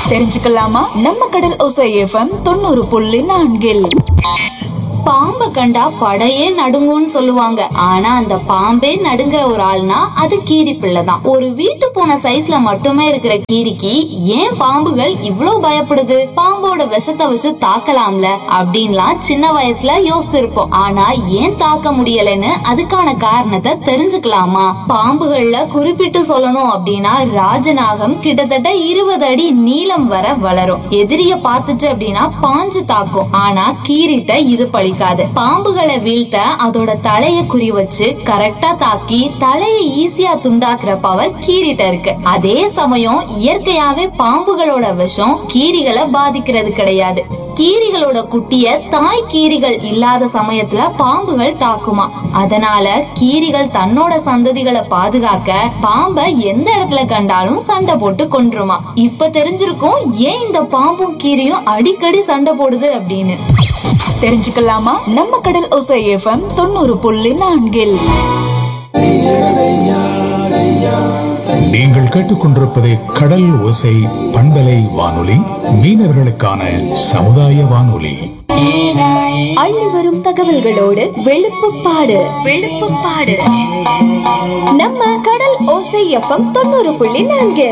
தெரிஞ்சுக்கலாமா நம்ம கடல் ஓசை எஃப்எம் தொண்ணூறு புள்ளி நான்கில் பாம்பை கண்டா படையே நடுங்கும்னு சொல்லுவாங்க ஆனா அந்த பாம்பே நடுங்குற ஒரு ஆள்னா அது கீரி பிள்ளை தான் ஒரு வீட்டு பூனை சைஸ்ல மட்டுமே இருக்கிற கீரிக்கு ஏன் பாம்புகள் இவ்ளோ பயப்படுது பாம்போட விஷத்தை வச்சு தாக்கலாம்ல அப்படின்லாம் சின்ன வயசுல யோசிச்சிருப்போம் ஆனா ஏன் தாக்க முடியலன்னு அதுக்கான காரணத்தை தெரிஞ்சுக்கலாமா பாம்புகள்ல குறிப்பிட்டு சொல்லணும் அப்படின்னா ராஜநாகம் கிட்டத்தட்ட இருபது அடி நீளம் வர வளரும் எதிரிய பார்த்துச்சு அப்படின்னா பாஞ்சு தாக்கும் ஆனா கீரிட்ட இது பழிக்காது பாம்புகளை வீழ்த்த அதோட தலைய குறி வச்சு கரெக்டா தாக்கி தலையை ஈஸியா துண்டாக்குற பவர் கீரிட்ட இருக்கு அதே சமயம் இயற்கையாவே பாம்புகளோட விஷம் கீரிகளை பாதிக்கிறது கிடையாது கீரிகளோட குட்டிய தாய் கீரிகள் இல்லாத சமயத்துல பாம்புகள் தாக்குமா அதனால கீரிகள் தன்னோட சந்ததிகளை பாதுகாக்க பாம்பை எந்த இடத்துல கண்டாலும் சண்டை போட்டு கொன்றுமா இப்ப தெரிஞ்சிருக்கும் ஏன் இந்த பாம்பும் கீரியும் அடிக்கடி சண்டை போடுது அப்படின்னு தெரிஞ்சுக்கலாமா நம்ம கடல் ஓசை எஃப்எம் தொண்ணூறு புள்ளி நான்கில் நீங்கள் கேட்டுக்கொண்டிருப்பது கடல் ஓசை பண்பலை வானொலி மீனவர்களுக்கான சமுதாய வானொலி அள்ளி வரும் தகவல்களோடு வெளுப்புப்பாடு வெளுப்புப்பாடு நம்ம கடல் ஓசை எஃப்எம் தொண்ணூறு புள்ளி நான்கு